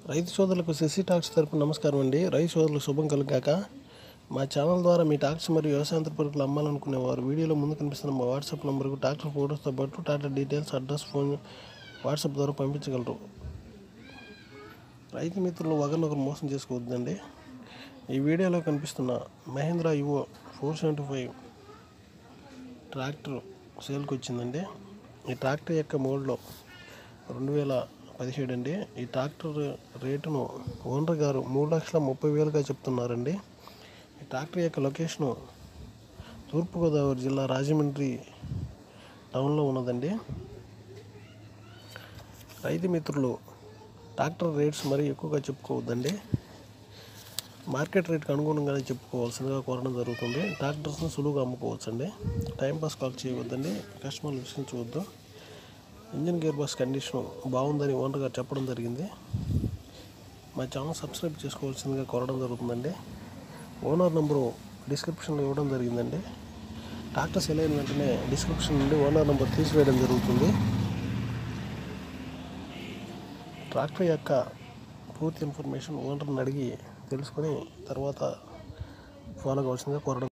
రైతు సోదరులకు శశి టాక్స్ తరపున నమస్కారం అండి రైతు సోదరులకు శుభం కలుగాక మా ఛానల్ ద్వారా మీ టాక్స్ మరియు వ్యవసాయ పరుకులు అమ్మాలనుకునే వారు వీడియోలో ముందు కనిపిస్తున్న మా వాట్సాప్ నంబర్కు టాక్టర్ ఫోటోస్తో పాటు టాటా డీటెయిల్స్ అడ్రస్ ఫోన్ వాట్సాప్ ద్వారా పంపించగలరు రైతు మిత్రులు ఒకరినొకరు మోసం చేసుకోవద్దండి ఈ వీడియోలో కనిపిస్తున్న Mahindra Yuvo four seventy five tractor సేల్కి వచ్చిందండి ఈ ట్రాక్టర్ యొక్క మోడ్లో రెండు వేల పదిహేడు అండి ఈ ట్రాక్టర్ రేటును ఓనర్ గారు మూడు లక్షల ముప్పై వేలుగా చెప్తున్నారండి ఈ ట్రాక్టర్ యొక్క లొకేషను తూర్పుగోదావరి జిల్లా రాజమండ్రి టౌన్లో ఉన్నదండి రైతు మిత్రులు ట్రాక్టర్ రేట్స్ మరీ ఎక్కువగా చెప్పుకోవద్దండి మార్కెట్ రేట్కి అనుగుణంగానే చెప్పుకోవాల్సిందిగా కోరడం జరుగుతుంది ట్రాక్టర్స్ని సులువుగా అమ్ముకోవచ్చండి టైంపాస్ కాల్ చేయవద్దండి కస్టమర్లు విశ్వసించవద్దు ఇంజిన్ గేర్ బాక్స్ కండిషన్ బాగుందని ఓనర్ గారు చెప్పడం జరిగింది మా ఛానల్ సబ్స్క్రైబ్ చేసుకోవాల్సిందిగా కోరడం జరుగుతుందండి ఓనర్ నంబరు డిస్క్రిప్షన్లో ఇవ్వడం జరిగిందండి ట్రాక్టర్ సెల్ అయిన వెంటనే డిస్క్రిప్షన్ నుండి ఓనర్ నంబర్ తీసివేయడం జరుగుతుంది ట్రాక్టర్ యొక్క పూర్తి ఇన్ఫర్మేషన్ ఓనర్ని అడిగి తెలుసుకొని తర్వాత ఫాలో కావాల్సిందిగా కోరడం